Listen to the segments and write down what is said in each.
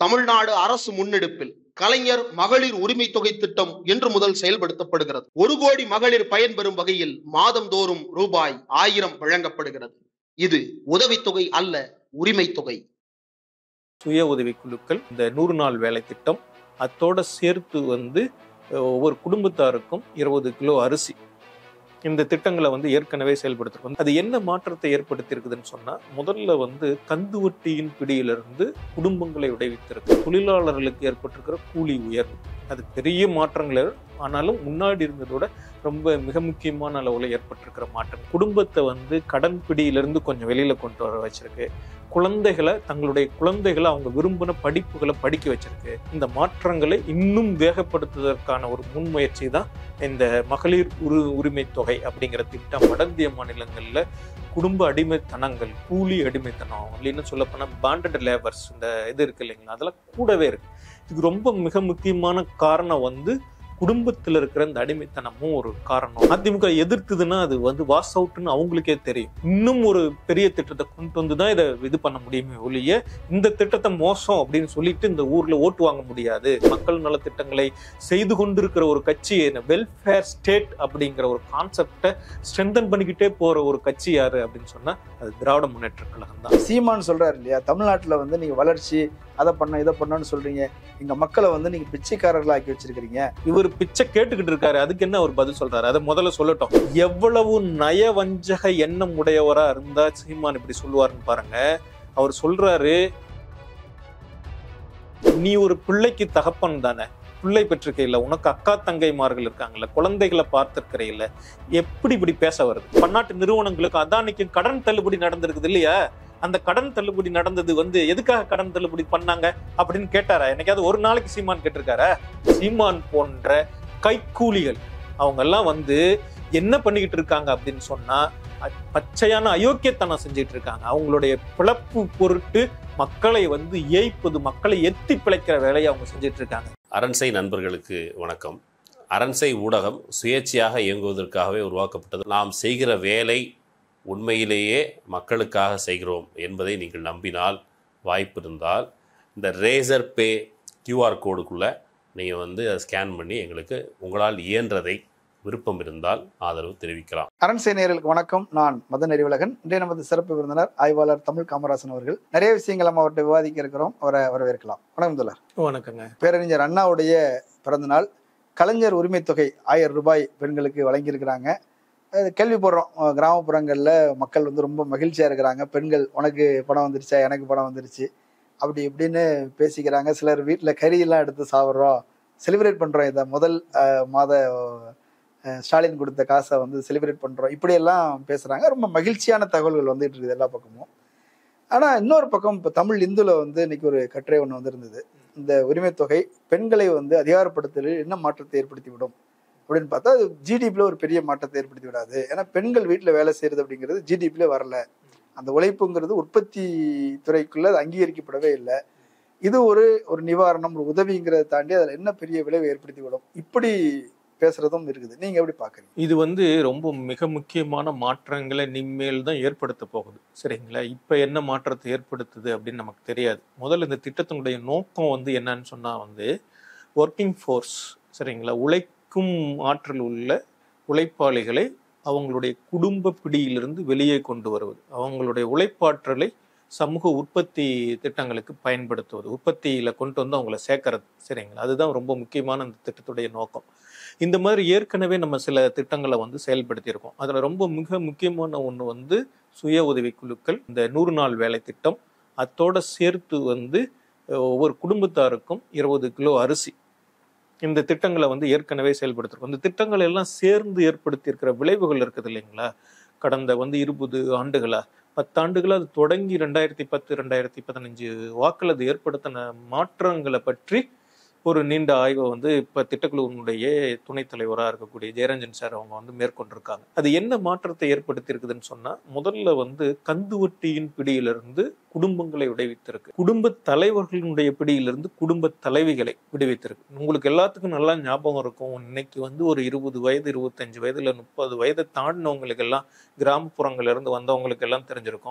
தமிழ்நாடு அரசு முன்னெடுப்பில் கலைஞர் மகளிர் உரிமை தொகை திட்டம் இன்று முதல் செயல்படுத்தப்படுகிறது ஒரு கோடி மகளிர் பயன்பெறும் வகையில் மாதந்தோறும் ரூபாய் ஆயிரம் வழங்கப்படுகிறது இது உதவித்தொகை அல்ல உரிமை தொகை சுய உதவிக்குழுக்கள் இந்த நூறு நாள் வேலை திட்டம் அத்தோட சேர்த்து வந்து அஹ், ஒவ்வொரு குடும்பத்தாருக்கும் இருபது கிலோ அரிசி இந்த திட்டங்களை வந்து ஏற்கனவே செயல்படுத்திருக்கோம் அது என்ன மாற்றத்தை ஏற்படுத்தி இருக்குதுன்னு சொன்னா முதல்ல வந்து கந்து வட்டியின் பிடியிலிருந்து குடும்பங்களை உடைவித்திருக்கு தொழிலாளர்களுக்கு ஏற்பட்டிருக்கிற கூலி உயர்வு அது பெரிய மாற்றங்கள் ஆனாலும் முன்னாடி இருந்ததோட ரொம்ப மிக முக்கியமான அளவுல ஏற்பட்டிருக்கிற மாற்றம் குடும்பத்தை வந்து கடன் பிடியிலிருந்து கொஞ்சம் வெளியில கொண்டு வர வச்சிருக்கு குழந்தைகளை தங்களுடைய குழந்தைகளை அவங்க விரும்பின படிப்புகளை படிக்க வச்சிருக்கு இந்த மாற்றங்களை இன்னும் வேகப்படுத்துவதற்கான ஒரு முன்முயற்சி தான் இந்த மகளிர் உரு உரிமை தொகை அப்படிங்கிற திட்டம் வட இந்திய மாநிலங்கள்ல குடும்ப அடிமைத்தனங்கள் கூலி அடிமைத்தனம் இல்லைன்னு சொல்ல போனா பாண்டட் லேபர்ஸ் இந்த இது இருக்கு இல்லைங்களா அதெல்லாம் கூடவே இருக்கு இதுக்கு ரொம்ப மிக முக்கியமான காரணம் வந்து குடும்பத்தில் இருக்கிற இந்த அடிமைத்தனமும் ஒரு காரணம் அதிமுக எதிர்க்குதுன்னா அது வந்து வாஸ் அவுட்னு அவங்களுக்கே தெரியும் இன்னும் ஒரு பெரிய திட்டத்தை கொண்டு வந்து தான் இதை இது பண்ண முடியுமே ஒழிய இந்த திட்டத்தை மோசம் அப்படின்னு சொல்லிட்டு இந்த ஊர்ல ஓட்டு வாங்க முடியாது மக்கள் நலத்திட்டங்களை செய்து கொண்டிருக்கிற ஒரு கட்சி வெல்ஃபேர் ஸ்டேட் அப்படிங்கிற ஒரு கான்செப்டை ஸ்ட்ரென்தன் பண்ணிக்கிட்டே போற ஒரு கட்சி யாரு அப்படின்னு சொன்னா அது திராவிட முன்னேற்ற கழகம் தான் சீமான் சொல்றாரு இல்லையா தமிழ்நாட்டுல வந்து நீங்க வளர்ச்சி அதை பண்ண இதை பண்ணணும்னு சொல்றீங்க எங்க மக்களை வந்து நீங்க பிச்சைக்காரர்களா ஆக்கி வச்சிருக்கிறீங்க இவர் பிச்சை கேட்டுக்கிட்டு இருக்காரு அதுக்கு என்ன அவர் பதில் சொல்றாரு அதை முதல்ல சொல்லட்டும் எவ்வளவு நயவஞ்சக எண்ணம் உடையவரா இருந்தா சீமான் இப்படி சொல்லுவாருன்னு பாருங்க அவர் சொல்றாரு நீ ஒரு பிள்ளைக்கு தகப்பன் தானே பிள்ளை பெற்றிருக்கையில உனக்கு அக்கா தங்கைமார்கள் இருக்காங்கல்ல குழந்தைகளை பார்த்திருக்கிறையில எப்படி இப்படி பேச வருது பன்னாட்டு நிறுவனங்களுக்கு அதானிக்கு கடன் தள்ளுபடி நடந்திருக்குது இல்லையா அந்த கடன் தள்ளுபடி நடந்தது வந்து எதுக்காக கடன் தள்ளுபடி பண்ணாங்க அப்படின்னு கேட்டாரா என்னைக்காவது ஒரு நாளைக்கு சீமான் கேட்டிருக்காரா சீமான் போன்ற கைக்கூலிகள் அவங்க எல்லாம் வந்து என்ன பண்ணிக்கிட்டு இருக்காங்க அப்படின்னு சொன்னா அ- பச்சையான அயோக்கியத்தனம் செஞ்சுட்டு இருக்காங்க அவங்களுடைய பிழப்பு பொருட்டு மக்களை வந்து ஏய்ப்பது மக்களை எத்தி பிழைக்கிற வேலையை அவங்க செஞ்சுட்டு இருக்காங்க அரண்சை நண்பர்களுக்கு வணக்கம் அரண்சை ஊடகம் சுயேட்சையாக இயங்குவதற்காகவே உருவாக்கப்பட்டது நாம் செய்கிற வேலை உண்மையிலேயே மக்களுக்காக செய்கிறோம் என்பதை நீங்கள் நம்பினால் வாய்ப்பு இருந்தால் இந்த ரேசர் பே கியூஆர் கோடுக்குள்ளே நீங்கள் வந்து அதை ஸ்கேன் பண்ணி எங்களுக்கு உங்களால் இயன்றதை விருப்பம் இருந்தால் ஆதரவு தெரிவிக்கலாம் அரண்சை நேயர்களுக்கு வணக்கம் நான் மதன் அறிவழகன் இன்றைய நமது சிறப்பு விருந்தினர் ஆய்வாளர் தமிழ் காமராசன் அவர்கள் நிறைய விஷயங்கள் நம்ம அவர்கிட்ட விவாதிக்க இருக்கிறோம் அவரை வரவேற்கலாம் வணக்கம் தோழர் வணக்கங்க பேரறிஞர் அண்ணாவுடைய பிறந்த நாள் கலைஞர் உரிமை தொகை ஆயிரம் ரூபாய் பெண்களுக்கு வழங்கியிருக்கிறாங்க அது கேள்விப்படுறோம் அஹ் கிராமப்புறங்கள்ல மக்கள் வந்து ரொம்ப மகிழ்ச்சியா இருக்கிறாங்க பெண்கள் உனக்கு பணம் வந்துருச்சா எனக்கு பணம் வந்துருச்சு அப்படி இப்படின்னு பேசிக்கிறாங்க சிலர் வீட்டில் கறியெல்லாம் எடுத்து சாப்பிட்றோம் செலிப்ரேட் பண்றோம் இதை முதல் அஹ், மாத அஹ், ஸ்டாலின் கொடுத்த காசை வந்து செலிப்ரேட் பண்றோம் இப்படியெல்லாம் பேசுறாங்க ரொம்ப மகிழ்ச்சியான தகவல்கள் வந்துட்டு இருக்குது எல்லா பக்கமும் ஆனா இன்னொரு பக்கம் இப்போ தமிழ் இந்துல வந்து இன்னைக்கு ஒரு கட்டுரை ஒன்று வந்திருந்தது இந்த உரிமை தொகை பெண்களை வந்து அதிகாரப்படுத்தலில் என்ன மாற்றத்தை ஏற்படுத்தி விடும் அப்படின்னு பார்த்தா அது ஜிடிபியில் ஒரு பெரிய மாற்றத்தை ஏற்படுத்தி விடாது ஏன்னா பெண்கள் வீட்டில் வேலை செய்யறது அப்படிங்கிறது ஜிடிபியில் வரல அந்த உழைப்புங்கிறது உற்பத்தி துறைக்குள்ள அது அங்கீகரிக்கப்படவே இல்லை இது ஒரு ஒரு நிவாரணம் ஒரு உதவிங்கிறத தாண்டி அதில் என்ன பெரிய விளைவை ஏற்படுத்தி விடும் இப்படி பேசுறதும் இருக்குது நீங்க எப்படி பாக்குறீங்க இது வந்து ரொம்ப மிக முக்கியமான மாற்றங்களை இனிமேல் தான் ஏற்படுத்த போகுது சரிங்களா இப்போ என்ன மாற்றத்தை ஏற்படுத்துது அப்படின்னு நமக்கு தெரியாது முதல்ல இந்த திட்டத்தினுடைய நோக்கம் வந்து என்னன்னு சொன்னா வந்து ஒர்க்கிங் ஃபோர்ஸ் சரிங்களா உழைக்கும் ஆற்றல் உள்ள உழைப்பாளிகளை அவங்களுடைய குடும்ப பிடியிலிருந்து வெளியே கொண்டு வருவது அவங்களுடைய உழைப்பாற்றலை சமூக உற்பத்தி திட்டங்களுக்கு பயன்படுத்துவது உற்பத்தியில கொண்டு வந்து அவங்கள சேர்க்கறது சரிங்களா அதுதான் ரொம்ப முக்கியமான இந்த திட்டத்துடைய நோக்கம் இந்த மாதிரி ஏற்கனவே நம்ம சில திட்டங்களை வந்து செயல்படுத்தியிருக்கோம் அதில் ரொம்ப மிக முக்கியமான ஒன்று வந்து சுய உதவிக்குழுக்கள் இந்த நூறு நாள் வேலை திட்டம் அத்தோட சேர்த்து வந்து அஹ், ஒவ்வொரு குடும்பத்தாருக்கும் இருபது கிலோ அரிசி இந்த திட்டங்களை வந்து ஏற்கனவே செயல்படுத்திருக்கோம் இந்த திட்டங்கள் எல்லாம் சேர்ந்து ஏற்படுத்தியிருக்கிற விளைவுகள் இருக்குது இல்லைங்களா கடந்த வந்து இருபது ஆண்டுகளா பத்தாண்டுகளா அது தொடங்கி ரெண்டாயிரத்தி பத்து ரெண்டாயிரத்தி பதினஞ்சு வாக்கில் அது ஏற்படுத்தின மாற்றங்களை பற்றி ஒரு நீண்ட ஆய்வை வந்து இப்ப திட்டக்குழுவினுடைய துணைத் தலைவராக இருக்கக்கூடிய ஜெயரஞ்சன் சார் அவங்க வந்து மேற்கொண்டிருக்காங்க அது என்ன மாற்றத்தை ஏற்படுத்தி இருக்குதுன்னு சொன்னா முதல்ல வந்து கந்து வட்டியின் பிடியிலிருந்து குடும்பங்களை விடுவித்திருக்கு குடும்ப தலைவர்களுடைய பிடியிலிருந்து குடும்ப தலைவிகளை விடுவித்திருக்கு உங்களுக்கு எல்லாத்துக்கும் நல்லா ஞாபகம் இருக்கும் இன்னைக்கு வந்து ஒரு இருபது வயது இருபத்தஞ்சு வயதுல முப்பது வயதை தாண்டினவங்களுக்கு எல்லாம் கிராமப்புறங்கள்ல இருந்து வந்தவங்களுக்கு எல்லாம் தெரிஞ்சிருக்கும்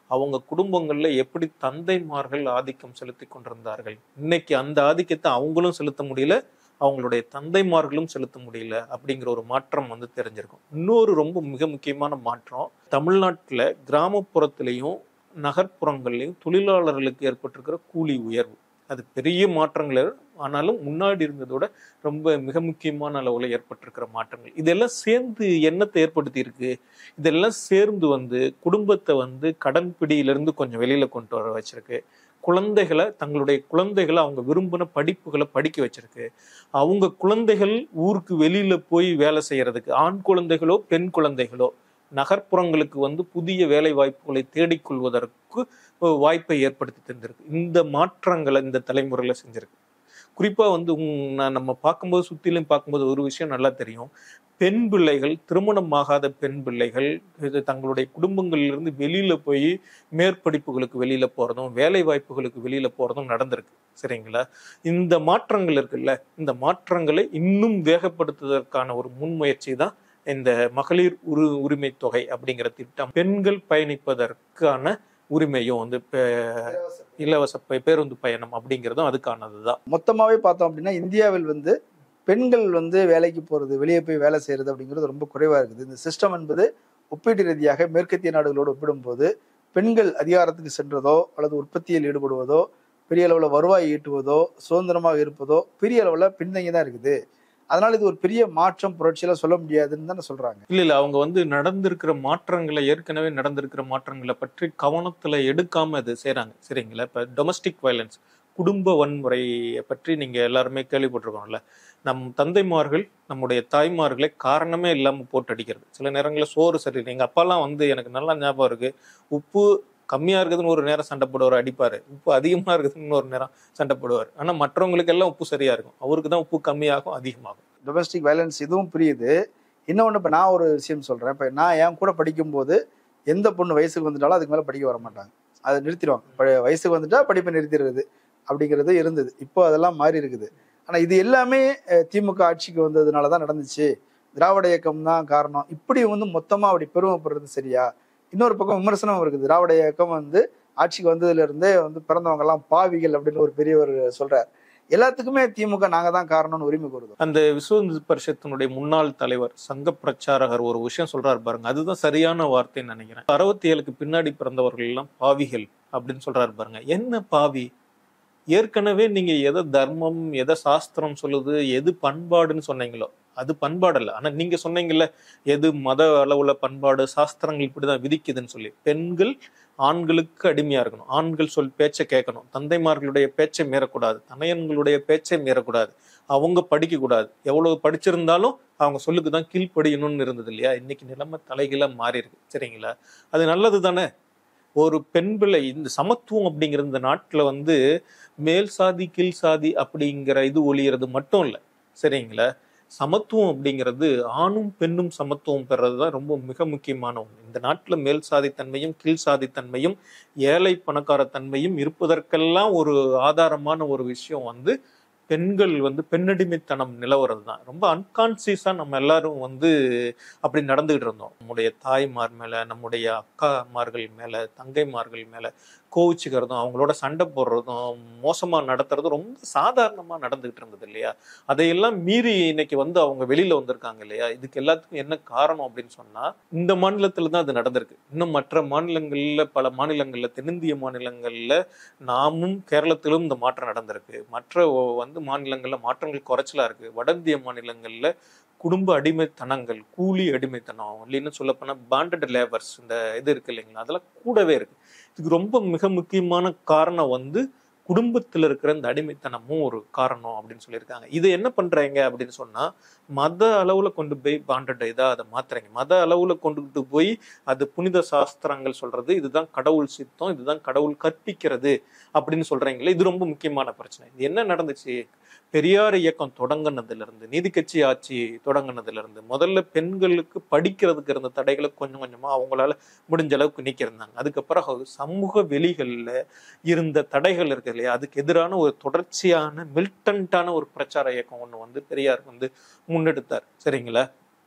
அவங்க குடும்பங்கள்ல எப்படி தந்தைமார்கள் ஆதிக்கம் செலுத்தி கொண்டிருந்தார்கள் இன்னைக்கு அந்த ஆதிக்கத்தை அவங்களும் செலுத்த முடியல அவங்களுடைய தந்தைமார்களும் செலுத்த முடியல அப்படிங்கிற ஒரு மாற்றம் வந்து தெரிஞ்சிருக்கும் இன்னொரு ரொம்ப மிக முக்கியமான மாற்றம் தமிழ்நாட்டுல கிராமப்புறத்திலையும் நகர்ப்புறங்கள்லையும் தொழிலாளர்களுக்கு ஏற்பட்டிருக்கிற கூலி உயர்வு அது பெரிய மாற்றங்கள் ஆனாலும் முன்னாடி இருந்ததோட ரொம்ப மிக முக்கியமான அளவுல ஏற்பட்டிருக்கிற மாற்றங்கள் இதெல்லாம் சேர்ந்து என்னத்தை ஏற்படுத்தி இருக்கு இதெல்லாம் சேர்ந்து வந்து குடும்பத்தை வந்து கடன் பிடியிலிருந்து கொஞ்சம் வெளியில கொண்டு வர வச்சிருக்கு குழந்தைகளை தங்களுடைய குழந்தைகளை அவங்க விரும்பின படிப்புகளை படிக்க வச்சிருக்கு அவங்க குழந்தைகள் ஊருக்கு வெளியில போய் வேலை செய்யறதுக்கு ஆண் குழந்தைகளோ பெண் குழந்தைகளோ நகர்ப்புறங்களுக்கு வந்து புதிய வேலை வாய்ப்புகளை தேடிக்கொள்வதற்கு ஒரு வாய்ப்பை ஏற்படுத்தி தந்திருக்கு இந்த மாற்றங்களை இந்த தலைமுறையில செஞ்சிருக்கு குறிப்பா வந்து உம் நான் நம்ம பார்க்கும்போது சுத்திலும் பார்க்கும்போது ஒரு விஷயம் நல்லா தெரியும் பெண் பிள்ளைகள் திருமணமாகாத பெண் பிள்ளைகள் இது தங்களுடைய குடும்பங்களிலிருந்து வெளியில போய் மேற்படிப்புகளுக்கு வெளியில போறதும் வேலை வாய்ப்புகளுக்கு வெளியில போறதும் நடந்திருக்கு சரிங்களா இந்த மாற்றங்கள் இருக்குல்ல இந்த மாற்றங்களை இன்னும் வேகப்படுத்துவதற்கான ஒரு முன்முயற்சி தான் இந்த மகளிர் உரு உரிமை தொகை அப்படிங்கிற திட்டம் பெண்கள் பயணிப்பதற்கான உரிமையும் வந்து பே- இலவச பே- பேருந்து பயணம் அப்படிங்கிறதும் அதுக்கானதுதான் மொத்தமாவே பார்த்தோம் அப்படின்னா இந்தியாவில் வந்து பெண்கள் வந்து வேலைக்கு போறது வெளியே போய் வேலை செய்யறது அப்படிங்கிறது ரொம்ப குறைவா இருக்குது இந்த சிஸ்டம் என்பது ஒப்பீட்டு ரீதியாக மேற்கத்திய நாடுகளோடு ஒப்பிடும்போது பெண்கள் அதிகாரத்துக்கு சென்றதோ அல்லது உற்பத்தியில் ஈடுபடுவதோ பெரிய அளவில் வருவாய் ஈட்டுவதோ சுதந்திரமாக இருப்பதோ பெரிய அளவில் பின்தங்கி தான் இருக்குது அதனால இது ஒரு பெரிய மாற்றம் புரட்சியெல்லாம் சொல்ல முடியாதுன்னு தானே சொல்றாங்க இல்ல இல்ல அவங்க வந்து நடந்திருக்கிற மாற்றங்களை ஏற்கனவே நடந்திருக்கிற மாற்றங்களை பற்றி கவனத்துல எடுக்காம இது செய்றாங்க சரிங்களா இப்ப டொமஸ்டிக் வயலன்ஸ் குடும்ப வன்முறையை பற்றி நீங்க எல்லாருமே கேள்விப்பட்டிருக்கோம்ல நம் தந்தைமார்கள் நம்முடைய தாய்மார்களை காரணமே இல்லாம போட்டு அடிக்கிறது சில நேரங்களில் சோறு சரி எங்க அப்பாலாம் வந்து எனக்கு நல்லா ஞாபகம் இருக்கு உப்பு கம்மியா இருக்குதுன்னு ஒரு நேரம் சண்டை போடுவார் அடிப்பாரு உப்பு அதிகமா இருக்குதுன்னு ஒரு நேரம் சண்டை போடுவார் ஆனா மற்றவங்களுக்கு எல்லாம் உப்பு சரியா இருக்கும் அவருக்கு தான் உப்பு கம்மியாகும் அதிகமாகும் டொமஸ்டிக் வயலன்ஸ் இதுவும் புரியுது இன்னொன்று இப்போ நான் ஒரு விஷயம் சொல்கிறேன் இப்போ நான் என் கூட படிக்கும்போது எந்த பொண்ணு வயசுக்கு வந்துட்டாலும் அதுக்கு மேலே படிக்க வர மாட்டாங்க அதை நிறுத்திடுவாங்க ப- வயசுக்கு வந்துட்டா படிப்பை நிறுத்திடுறது அப்படிங்கிறது இருந்தது இப்போ அதெல்லாம் மாறி இருக்குது ஆனால் இது எல்லாமே அஹ், திமுக ஆட்சிக்கு வந்ததுனால தான் நடந்துச்சு திராவிட இயக்கம் தான் காரணம் இப்படி வந்து மொத்தமாக அப்படி பெருமைப்படுறது சரியா இன்னொரு பக்கம் விமர்சனம் இருக்குது திராவிட இயக்கம் வந்து ஆட்சிக்கு வந்ததுல இருந்தே வந்து பிறந்தவங்க எல்லாம் பாவிகள் அப்படின்னு ஒரு பெரியவர் சொல்றார் எல்லாத்துக்குமே திமுக நாங்க தான் காரணம்னு உரிமை கூறுதோம் அந்த விஸ்வ இந்து பரிஷத்தினுடைய முன்னாள் தலைவர் சங்க பிரச்சாரகர் ஒரு விஷயம் சொல்றாரு பாருங்க அதுதான் சரியான வார்த்தைன்னு நினைக்கிறேன் அறுபத்தி ஏழுக்கு பின்னாடி பிறந்தவர்கள் எல்லாம் பாவிகள் அப்படின்னு சொல்றாரு பாருங்க என்ன பாவி ஏற்கனவே நீங்க எதை தர்மம் எதை சாஸ்திரம் சொல்லுது எது பண்பாடுன்னு சொன்னீங்களோ அது பண்பாடு அல்ல ஆனா நீங்க சொன்னீங்கல்ல எது மத அளவுல பண்பாடு சாஸ்திரங்கள் இப்படிதான் விதிக்குதுன்னு சொல்லி பெண்கள் ஆண்களுக்கு அடிமையா இருக்கணும் ஆண்கள் சொல் பேச்சை கேட்கணும் தந்தைமார்களுடைய பேச்சை மீறக்கூடாது தனையன்களுடைய பேச்சை மீறக்கூடாது அவங்க படிக்க கூடாது எவ்வளவு படிச்சிருந்தாலும் அவங்க சொல்லுக்கு தான் கீழ்ப்படியணும்னு இருந்தது இல்லையா இன்னைக்கு நிலைமை தலைகீழ மாறி இருக்கு சரிங்களா அது நல்லது தானே ஒரு பெண் பிள்ளை இந்த சமத்துவம் அப்படிங்கிற இந்த நாட்டுல வந்து மேல் சாதி கீழ் சாதி அப்படிங்கிற இது ஒளியறது மட்டும் இல்லை சரிங்களா சமத்துவம் அப்படிங்கிறது ஆணும் பெண்ணும் சமத்துவம் பெறது தான் ரொம்ப மிக முக்கியமான ஒன்று இந்த நாட்டில் மேல் சாதித்தன்மையும் கீழ் சாதித்தன்மையும் ஏழை பணக்கார தன்மையும் இருப்பதற்கெல்லாம் ஒரு ஆதாரமான ஒரு விஷயம் வந்து பெண்கள் வந்து பெண்ணடிமைத்தனம் நிலவறது தான் ரொம்ப அன்கான்சியஸா நம்ம எல்லாரும் வந்து அப்படி நடந்துகிட்டு இருந்தோம் நம்முடைய தாய்மார் மேல நம்முடைய அக்காமார்கள் மேல தங்கைமார்கள் மேல கோவிச்சுக்கிறதும் அவங்களோட சண்டை போடுறதும் மோசமா நடத்துறதும் ரொம்ப சாதாரணமா நடந்துகிட்டு இருந்தது இல்லையா அதையெல்லாம் மீறி இன்னைக்கு வந்து அவங்க வெளியில வந்திருக்காங்க இல்லையா இதுக்கு எல்லாத்துக்கும் என்ன காரணம் அப்படின்னு சொன்னா இந்த மாநிலத்துல தான் அது நடந்திருக்கு இன்னும் மற்ற மாநிலங்கள்ல பல மாநிலங்கள்ல தென்னிந்திய மாநிலங்கள்ல நாமும் கேரளத்திலும் இந்த மாற்றம் நடந்திருக்கு மற்ற ஒ- வந்து மாநிலங்கள்ல மாற்றங்கள் குறைச்சலா இருக்கு வட இந்திய மாநிலங்கள்ல குடும்ப அடிமைத்தனங்கள் கூலி அடிமைத்தனம் இல்லைன்னு சொல்லப்போனா பாண்டட் லேபர்ஸ் இந்த இது இருக்கு இல்லைங்களா அதெல்லாம் கூடவே இருக்கு இதுக்கு ரொம்ப மிக முக்கியமான காரணம் வந்து குடும்பத்துல இருக்கிற இந்த அடிமைத்தனமும் ஒரு காரணம் அப்படின்னு சொல்லியிருக்காங்க இது என்ன பண்றாங்க அப்படின்னு சொன்னா மத அளவுல கொண்டு போய் பாண்டட் இதா அதை மாத்துறாங்க மத அளவுல கொண்டுகிட்டு போய் அது புனித சாஸ்திரங்கள் சொல்றது இதுதான் கடவுள் சித்தம் இதுதான் கடவுள் கற்பிக்கிறது அப்படின்னு சொல்றீங்களே இது ரொம்ப முக்கியமான பிரச்சனை இது என்ன நடந்துச்சு பெரியார் இயக்கம் தொடங்கினதுல இருந்து நீதி கட்சி ஆட்சி தொடங்கினதுல இருந்து முதல்ல பெண்களுக்கு படிக்கிறதுக்கு இருந்த தடைகளை கொஞ்சம் கொஞ்சமா அவங்களால முடிஞ்ச அளவுக்கு நீக்கியிருந்தாங்க அதுக்கப்புறம் அது சமூக வெளிகள்ல இருந்த தடைகள் இருக்கு இல்லையா அதுக்கு எதிரான ஒரு தொடர்ச்சியான மில்டன்ட்டான ஒரு பிரச்சார இயக்கம் ஒண்ணு வந்து பெரியார் வந்து முன்னெடுத்தார் சரிங்களா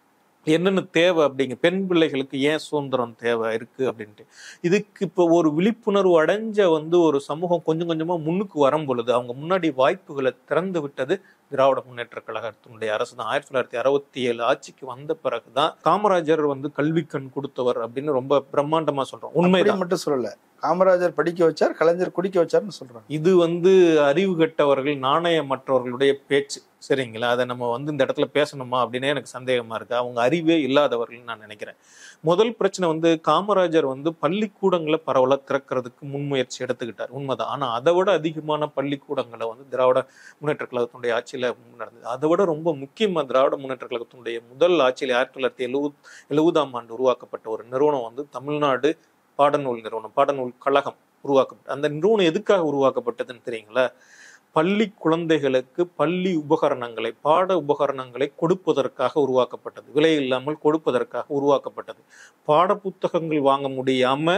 என்னென்ன தேவை அப்படிங்க பெண் பிள்ளைகளுக்கு ஏன் சுதந்திரம் தேவை இருக்கு அப்படின்ட்டு இதுக்கு இப்போ ஒரு விழிப்புணர்வு அடைஞ்ச வந்து ஒரு சமூகம் கொஞ்சம் கொஞ்சமா முன்னுக்கு வரும் பொழுது அவங்க முன்னாடி வாய்ப்புகளை திறந்து விட்டது திராவிட முன்னேற்ற கழகத்தினுடைய அரசு தான் ஆயிரத்தி தொள்ளாயிரத்தி அறுபத்தி ஏழு ஆட்சிக்கு வந்த பிறகுதான் காமராஜர் வந்து கல்வி கண் கொடுத்தவர் அப்படின்னு ரொம்ப பிரம்மாண்டமா சொல்றோம் அப்படி உண்மைதான் மட்டும் சொல்லல காமராஜர் படிக்க வச்சார் கலைஞர் குடிக்க வச்சார்னு சொல்றாங்க இது வந்து அறிவு கெட்டவர்கள் நாணயமற்றவர்களுடைய பேச்சு சரிங்களா அதை நம்ம வந்து இந்த இடத்துல பேசணுமா அப்படின்னே எனக்கு சந்தேகமா இருக்கு அவங்க அறிவே இல்லாதவர்கள் நான் நினைக்கிறேன் முதல் பிரச்சனை வந்து காமராஜர் வந்து பள்ளிக்கூடங்களை பரவலா திறக்கிறதுக்கு முன்முயற்சி எடுத்துக்கிட்டார் உண்மைதான் ஆனா அதை விட அதிகமான பள்ளிக்கூடங்களை வந்து திராவிட முன்னேற்ற கழகத்தினுடைய ஆட்சியில நடந்தது அதை விட ரொம்ப முக்கியமா திராவிட முன்னேற்ற கழகத்தினுடைய முதல் ஆட்சியில் ஆயிரத்தி தொள்ளாயிரத்தி எழுபது எழுபதாம் ஆண்டு உருவாக்கப்பட்ட ஒரு நிறுவனம் வந்து தமிழ்நாடு பாடநூல் நிறுவனம் பாடநூல் கழகம் உருவாக்கப்பட்ட அந்த நிறுவனம் எதுக்காக உருவாக்கப்பட்டதுன்னு தெரியுங்களா பள்ளி குழந்தைகளுக்கு பள்ளி உபகரணங்களை பாட உபகரணங்களை கொடுப்பதற்காக உருவாக்கப்பட்டது விலை இல்லாமல் கொடுப்பதற்காக உருவாக்கப்பட்டது பாட புத்தகங்கள் வாங்க முடியாம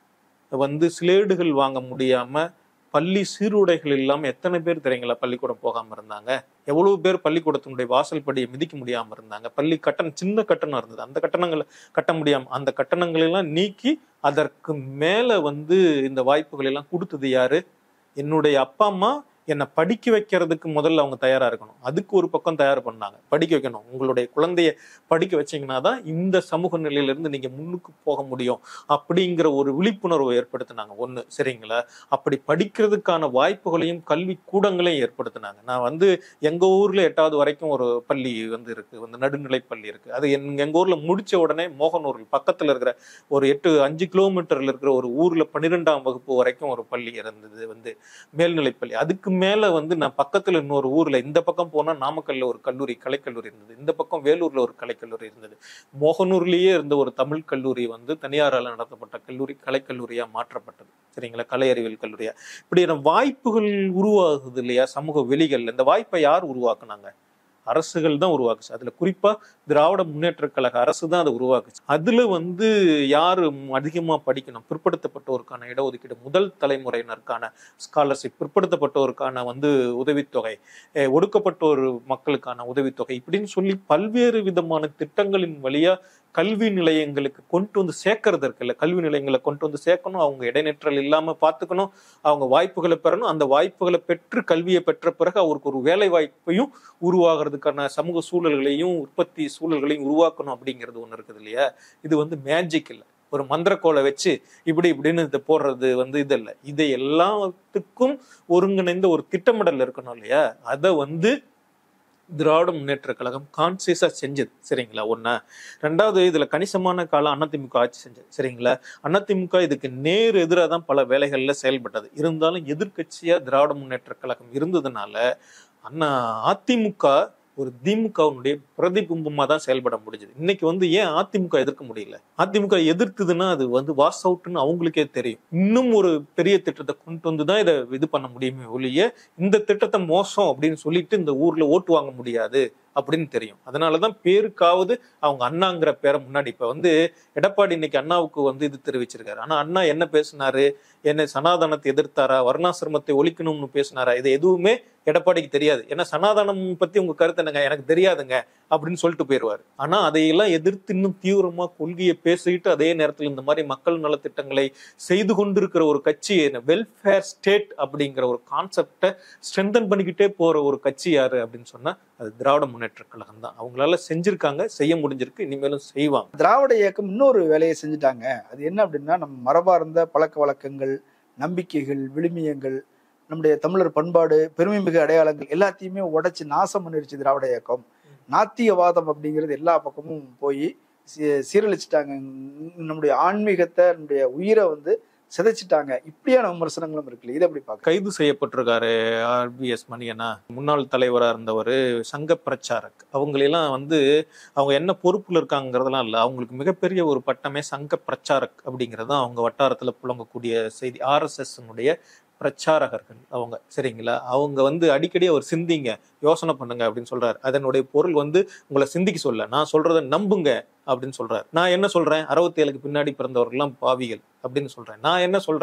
வந்து சிலேடுகள் வாங்க முடியாம பள்ளி சீருடைகள் இல்லாம எத்தனை பேர் தெரியுங்களா பள்ளிக்கூடம் போகாம இருந்தாங்க எவ்வளவு பேர் பள்ளிக்கூடத்தினுடைய வாசல் படியை மிதிக்க முடியாம இருந்தாங்க பள்ளி கட்டணம் சின்ன கட்டணம் இருந்தது அந்த கட்டணங்களை கட்ட முடியாம அந்த கட்டணங்களை எல்லாம் நீக்கி அதற்கு மேல வந்து இந்த வாய்ப்புகள் எல்லாம் கொடுத்தது யாரு என்னுடைய அப்பா அம்மா என்னை படிக்க வைக்கிறதுக்கு முதல்ல அவங்க தயாரா இருக்கணும் அதுக்கு ஒரு பக்கம் தயார் பண்ணாங்க படிக்க வைக்கணும் உங்களுடைய குழந்தைய படிக்க வச்சீங்கன்னா தான் இந்த சமூக நிலையிலிருந்து நீங்க முன்னுக்கு போக முடியும் அப்படிங்கிற ஒரு விழிப்புணர்வை ஏற்படுத்தினாங்க ஒண்ணு சரிங்களா அப்படி படிக்கிறதுக்கான வாய்ப்புகளையும் கல்வி கூடங்களையும் ஏற்படுத்தினாங்க நான் வந்து எங்க ஊர்ல எட்டாவது வரைக்கும் ஒரு பள்ளி வந்து இருக்கு வந்து நடுநிலை பள்ளி இருக்கு அது எங்க எங்க ஊர்ல முடிச்ச உடனே மோகனூர் பக்கத்துல இருக்கிற ஒரு எட்டு அஞ்சு கிலோமீட்டர்ல இருக்கிற ஒரு ஊர்ல பன்னிரெண்டாம் வகுப்பு வரைக்கும் ஒரு பள்ளி இருந்தது வந்து மேல்நிலை பள்ளி அதுக்கு மேல வந்து நான் பக்கத்துல இன்னொரு ஊர்ல இந்த பக்கம் போனா நாமக்கல்ல ஒரு கல்லூரி கலைக்கல்லூரி இருந்தது இந்த பக்கம் வேலூர்ல ஒரு கலைக்கல்லூரி இருந்தது மோகனூர்லயே இருந்த ஒரு தமிழ் கல்லூரி வந்து தனியாரால நடத்தப்பட்ட கல்லூரி கலைக்கல்லூரியா மாற்றப்பட்டது சரிங்களா கலை அறிவியல் கல்லூரியா இப்படியான வாய்ப்புகள் உருவாகுது இல்லையா சமூக வெளிகள்ல இந்த வாய்ப்பை யார் உருவாக்குனாங்க அரசுகள் தான் உருவாக்குச்சு அதுல குறிப்பா திராவிட முன்னேற்ற கழக அரசு தான் அதை உருவாக்குச்சு அதுல வந்து யாரு அதிகமா படிக்கணும் பிற்படுத்தப்பட்டோருக்கான இடஒதுக்கீடு முதல் தலைமுறையினருக்கான ஸ்காலர்ஷிப் பிற்படுத்தப்பட்டோருக்கான வந்து உதவித்தொகை அஹ் ஒடுக்கப்பட்டோர் மக்களுக்கான உதவித்தொகை இப்படின்னு சொல்லி பல்வேறு விதமான திட்டங்களின் வழியா கல்வி நிலையங்களுக்கு கொண்டு வந்து சேர்க்கறது இருக்குல்ல கல்வி நிலையங்களை கொண்டு வந்து சேர்க்கணும் அவங்க இடைநிற்றல் இல்லாம பார்த்துக்கணும் அவங்க வாய்ப்புகளை பெறணும் அந்த வாய்ப்புகளை பெற்று கல்வியை பெற்ற பிறகு அவருக்கு ஒரு வேலை வாய்ப்பையும் உருவாகிறதுக்கான சமூக சூழல்களையும் உற்பத்தி சூழல்களையும் உருவாக்கணும் அப்படிங்கிறது ஒண்ணு இருக்குது இல்லையா இது வந்து மேஜிக் இல்லை ஒரு மந்திரக்கோலை வச்சு இப்படி இப்படின்னு இதை போடுறது வந்து இது இல்லை இதை எல்லாத்துக்கும் ஒருங்கிணைந்த ஒரு திட்டமிடல் இருக்கணும் இல்லையா அதை வந்து திராவிட முன்னேற்ற கழகம் கான்சியஸா செஞ்சது சரிங்களா ஒண்ணா ரெண்டாவது இதுல கணிசமான காலம் அதிமுக ஆட்சி செஞ்சது சரிங்களா அதிமுக இதுக்கு நேர் எதிராக தான் பல வேலைகள்ல செயல்பட்டது இருந்தாலும் எதிர்க்கட்சியா திராவிட முன்னேற்ற கழகம் இருந்ததுனால அண்ணா அதிமுக ஒரு திமுகவினுடைய பிரதிபிம்பமா தான் செயல்பட முடிஞ்சது இன்னைக்கு வந்து ஏன் அதிமுக எதிர்க்க முடியல அதிமுக எதிர்த்ததுன்னா அது வந்து வாஸ் அவுட்னு அவங்களுக்கே தெரியும் இன்னும் ஒரு பெரிய திட்டத்தை கொண்டு வந்து தான் இதை இது பண்ண முடியுமே ஒழிய இந்த திட்டத்தை மோசம் அப்படின்னு சொல்லிட்டு இந்த ஊர்ல ஓட்டு வாங்க முடியாது அப்படின்னு தெரியும் அதனாலதான் பேருக்காவது அவங்க அண்ணாங்கிற பேரை முன்னாடி இப்ப வந்து எடப்பாடி இன்னைக்கு அண்ணாவுக்கு வந்து இது தெரிவிச்சிருக்காரு ஆனா அண்ணா என்ன பேசினாரு என்ன சனாதனத்தை எதிர்த்தாரா வர்ணாசிரமத்தை ஒழிக்கணும்னு பேசினாரா இது எதுவுமே எடப்பாடிக்கு தெரியாது ஏன்னா சனாதனம் பத்தி உங்க கருத்து என்னங்க எனக்கு தெரியாதுங்க அப்படின்னு சொல்லிட்டு போயிடுவாரு ஆனா அதையெல்லாம் எதிர்த்து இன்னும் தீவிரமா கொள்கையை பேசிக்கிட்டு அதே நேரத்தில் இந்த மாதிரி மக்கள் நலத்திட்டங்களை செய்து கொண்டிருக்கிற ஒரு கட்சி வெல்ஃபேர் ஸ்டேட் அப்படிங்கிற ஒரு கான்செப்டை ஸ்ட்ரென்தன் பண்ணிக்கிட்டே போற ஒரு கட்சி யாரு அப்படின்னு சொன்னா அது திராவிட முன்னேற்ற கழகம் தான் அவங்களால செஞ்சிருக்காங்க செய்ய முடிஞ்சிருக்கு இனிமேலும் செய்வாங்க திராவிட இயக்கம் இன்னொரு வேலையை செஞ்சுட்டாங்க அது என்ன அப்படின்னா நம்ம மரபார்ந்த பழக்க வழக்கங்கள் நம்பிக்கைகள் விழுமியங்கள் நம்முடைய தமிழர் பண்பாடு பெருமைமிகு அடையாளங்கள் எல்லாத்தையுமே உடைச்சு நாசம் பண்ணிருச்சு திராவிட இயக்கம் நாத்தியவாதம் அப்படிங்கிறது எல்லா பக்கமும் போய் சீரழிச்சிட்டாங்க நம்முடைய ஆன்மீகத்தை நம்முடைய உயிரை வந்து சிதைச்சிட்டாங்க இப்படியான விமர்சனங்களும் இருக்குல்ல இதை எப்படி பார்க்க கைது செய்யப்பட்டிருக்காரு ஆர்பிஎஸ் மணியனா முன்னாள் தலைவரா இருந்தவர் சங்க பிரச்சாரக் அவங்களெல்லாம் வந்து அவங்க என்ன பொறுப்புல இருக்காங்கிறதெல்லாம் இல்லை அவங்களுக்கு மிகப்பெரிய ஒரு பட்டமே சங்க பிரச்சாரக் அப்படிங்கிறது அவங்க வட்டாரத்துல புழங்கக்கூடிய செய்தி ஆர்எஸ்எஸ் பிரச்சாரகர்கள் அவங்க சரிங்களா அவங்க வந்து அடிக்கடி அவர் சிந்திங்க யோசனை பண்ணுங்க அப்படின்னு சொல்றாரு அதனுடைய பொருள் வந்து உங்களை சிந்திக்க சொல்ல நான் சொல்றதை நம்புங்க அப்படின்னு சொல்றாரு நான் என்ன சொல்றேன் அறுபத்தி ஏழுக்கு பின்னாடி பிறந்தவர்கள்லாம் பாவிகள் அப்படின்னு சொல்றேன் நான் என்ன சொல்றேன்